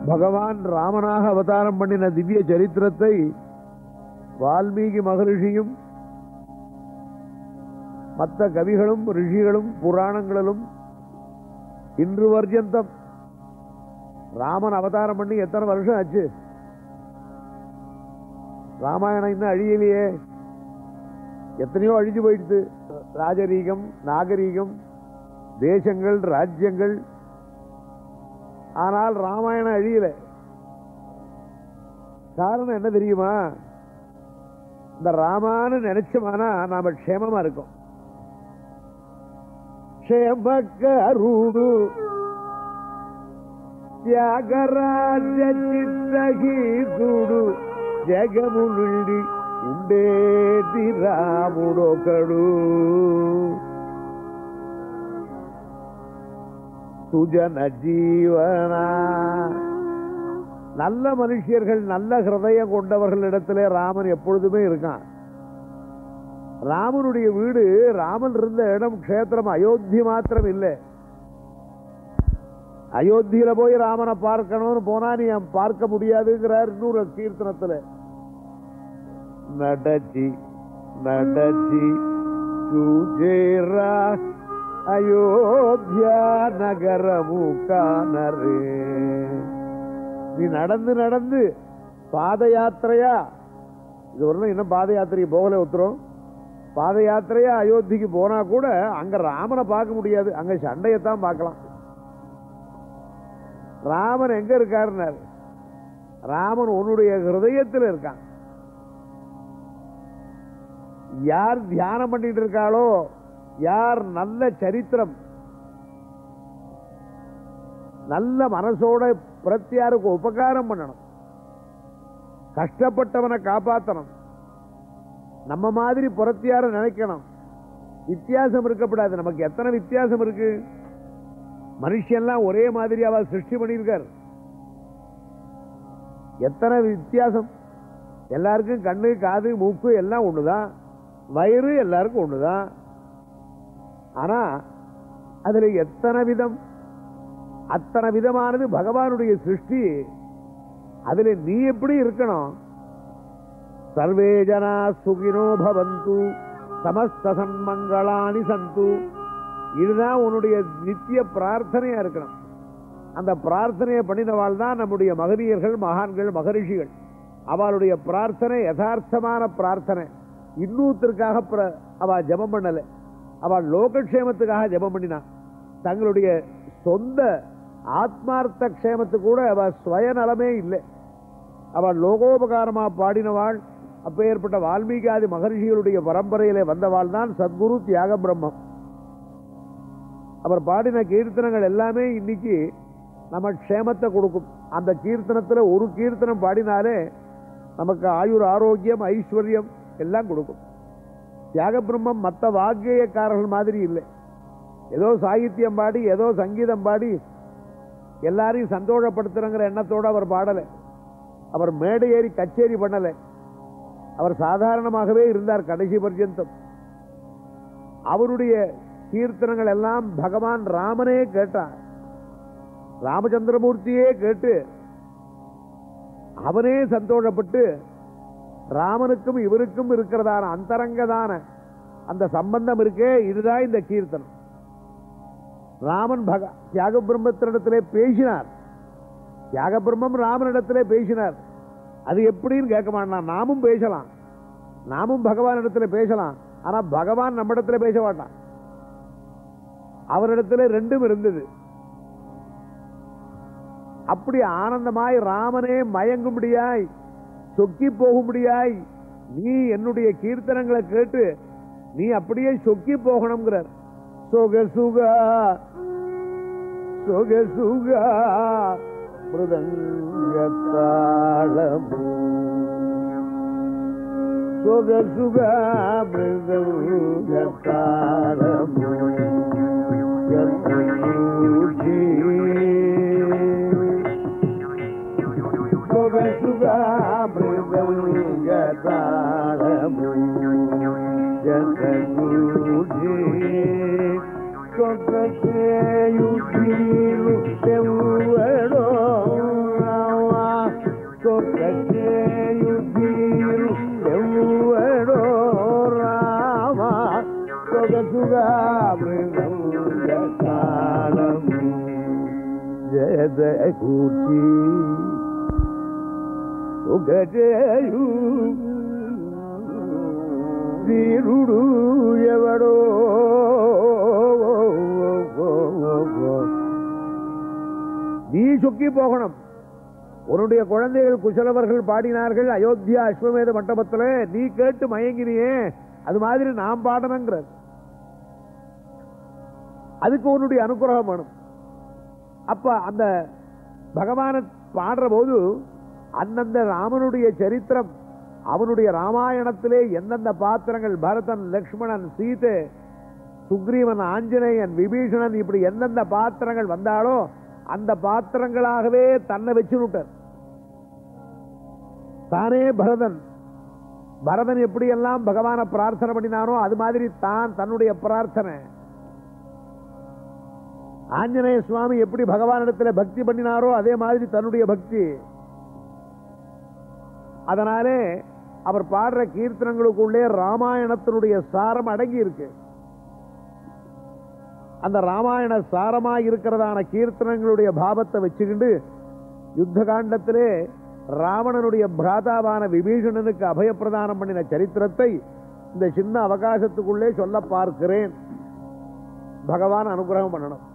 பகவான் ராமனாக அவதாரம் பண்ணின திவ்ய சரித்திரத்தை வால்மீகி மகரிஷியும் மற்ற கவிகளும் ரிஷிகளும் புராணங்களிலும் இன்று வர்ஜந்தம் ராமன் அவதாரம் பண்ணி எத்தனை வருஷம் ஆச்சு ராமாயணம் இன்னும் அழியலையே எத்தனையோ அழிஞ்சு போயிடுது ராஜரீகம் நாகரீகம் தேசங்கள் ராஜ்யங்கள் ஆனால் ராமாயணம் அழியல காரணம் என்ன தெரியுமா இந்த ராமான்னு நினைச்சோமானா நாம க்ஷேமமா இருக்கோம் క్షేమకరుడు త్యాగరాజ చిత్తగీతుడు జగము నుండి ఉండేది రాముడొకడు சுஜன ஜீவனா நல்ல மனுஷியர்கள் நல்ல ஹிருதயம் கொண்டவர்களிடத்திலே ராமன் எப்பொழுதுமே இருக்கான் ராமனுடைய வீடு ராமன் இருந்த இடம் க்ஷேத்திரம் அயோத்தி மாத்திரம் இல்லை அயோத்தியில போய் ராமனை பார்க்கணும்னு போனா நீ பார்க்க முடியாதுங்கிறார் இன்னொரு கீர்த்தனத்துல நடச்சி நடச்சி చూచేరా அயோத்தியா நகரமு காணரே நீ நடந்து நடந்து பாத யாத்திரையா இது வரலாம் இன்னும் பாத யாத்திரைக்கு போகல ஒத்துரும் பாத யாத்திரையா அயோத்திக்கு போனா கூட அங்க ராமனை பார்க்க முடியாது அங்க சண்டையத்தான் பார்க்கலாம் ராமன் எங்க இருக்காருன்னாரு ராமன் உன்னுடைய ஹிருதயத்தில் இருக்கான் யார் தியானம் பண்ணிட்டு இருக்காளோ யார் நல்ல சரித்திரம் நல்ல மனசோட பிரத்தியாருக்கு உபகாரம் பண்ணணும் கஷ்டப்பட்டவனை காப்பாத்தணும் நம்ம மாதிரி புறத்தியார நினைக்கணும் வித்தியாசம் இருக்கப்படாது நமக்கு எத்தனை வித்தியாசம் இருக்கு மனுஷன்லாம் ஒரே மாதிரி அவ சிருஷ்டி பண்ணியிருக்கார் எத்தனை வித்தியாசம் எல்லாருக்கும் கண்ணு காது மூக்கு எல்லாம் ஒண்ணுதான் வயிறு எல்லாருக்கும் ஒண்ணுதான் ஆனா அதுல எத்தனை விதம் அத்தனை விதமானது பகவானுடைய சிருஷ்டி அதுல நீ எப்படி இருக்கணும் சர்வே ஜனா சுகினோ பவந்து சமஸ்த சன்மங்களானி சந்து இதுதான் உன்னுடைய நித்திய பிரார்த்தனையா இருக்கணும் அந்த பிரார்த்தனையை பண்ணினவாள் தான் நம்முடைய மகனியர்கள் மகான்கள் மகரிஷிகள் அவளுடைய பிரார்த்தனை யதார்த்தமான பிரார்த்தனை இன்னூத்திற்காக பிர- அவ ஜெபம் பண்ணல அவள் லோகக்ஷேமத்துக்காக ஜெபம் பண்ணினா தங்களுடைய சொந்த ஆத்மார்த்த க்ஷேமத்துக்கு கூட அவ சுயநலமே இல்லை அவள் லோகோபகாரமா பாடினவாள் அப்பேற்பட்ட வால்மீகாதி மகர்ஷிகளுடைய பரம்பரையிலே வந்தவாள் தான் சத்குரு தியாக பிரம்மம் அவர் பாடின கீர்த்தனங்கள் எல்லாமே இன்னைக்கு நம்ம க்ஷேமத்தை கொடுக்கும் அந்த கீர்த்தனத்துல ஒரு கீர்த்தனம் பாடினாலே நமக்கு ஆயுர் ஆரோக்கியம் ஐஸ்வர்யம் எல்லாம் கொடுக்கும் தியாக பிரம்மம் மற்ற வாக்கியக்காரர்கள் மாதிரி இல்லை ஏதோ சாகித்யம் பாடி ஏதோ சங்கீதம் பாடி எல்லாரையும் சந்தோஷப்படுத்துறங்கிற எண்ணத்தோட அவர் பாடலை அவர் மேடை ஏறி கச்சேரி பண்ணலை அவர் சாதாரணமாகவே இருந்தார் கடைசி பர்யந்தம் அவருடைய கீர்த்தனங்கள் எல்லாம் பகவான் ராமனே கேட்டார் ராமச்சந்திரமூர்த்தியே கேட்டு அவனே சந்தோஷப்பட்டு ராமனுக்கும் இவருக்கும் இருக்கிறதான அந்தரங்கதான அந்த சம்பந்தம் இருக்கே இதுதான் இந்த கீர்த்தனம் ராமன் பக தியாக பிரம்மத்தினிடத்திலே பேசினார் தியாக பிரம்மம் ராமனிடத்திலே பேசினார் அது எப்படின்னு கேட்க மாட்டான் நாமும் பேசலாம் நாமும் பகவானிடத்துல பேசலாம் ஆனா பகவான் நம்மிடத்துல பேச மாட்டான் அவரிடத்துல ரெண்டும் இருந்தது அப்படி ஆனந்தமாய் ராமனே மயங்கும்படியாய் சொக்கி போகும்படியாய் நீ என்னுடைய கீர்த்தனங்களை கேட்டு நீ அப்படியே சொக்கி போகணுங்கிறார் சொக சுகா சொக சுகா மிருதங்கத்தாளமு சொக சுகா மிருதங்கத்தாளமு எத்தூஜி சொக சுகா மிருதங்கத்தாளமு எத்தூஜி சொகசேயுஜீரு செவ்வடோ சொக்கேயுதியில் எவ்வளோ ராமா சொகசுகாமிருதம் காலம் ஜெத கூச்சி సుగజేయు వీరుడు ఎవడో நீ சுக்கி போகணும் உன்னுடைய குழந்தைகள் குசலவர்கள் பாடினார்கள் அயோத்தியா அஸ்வமேத மண்டபத்துல நீ கேட்டு மயங்கினியே அது மாதிரி நாம் பாடணுங்கிறது அதுக்கு உன்னுடைய அனுகிரகம் வேணும் அப்ப அந்த பகவான பாடுற போது அந்தந்த ராமனுடைய சரித்திரம் அவனுடைய ராமாயணத்திலே எந்தெந்த பாத்திரங்கள் பரதன் லக்ஷ்மணன் சீதை சுக்ரீவன் ஆஞ்சநேயன் விபீஷணன் இப்படி எந்தெந்த பாத்திரங்கள் வந்தாலோ அந்த பாத்திரங்களாகவே தன்னை வச்சுட்டார் தானே பரதன் பரதன் எப்படியெல்லாம் பகவானை பிரார்த்தனை பண்ணினானோ அது மாதிரி தான் தன்னுடைய பிரார்த்தனை ஆஞ்சநேய சுவாமி எப்படி பகவானிடத்துல பக்தி பண்ணினாரோ அதே மாதிரி தன்னுடைய பக்தி அதனாலே அவர் பாடுற கீர்த்தனங்களுக்குள்ளே ராமாயணத்தினுடைய சாரம் அடங்கி இருக்கு அந்த ராமாயண சாரமா இருக்கிறதான கீர்த்தனங்களுடைய பாவத்தை வச்சுக்கிண்டு யுத்த காண்டத்திலே ராவணனுடைய பிராதாவான விபீஷணனுக்கு அபயப்பிரதானம் பண்ணின சரித்திரத்தை இந்த சின்ன அவகாசத்துக்குள்ளே சொல்ல பார்க்கிறேன் பகவான் அனுகிரகம் பண்ணணும்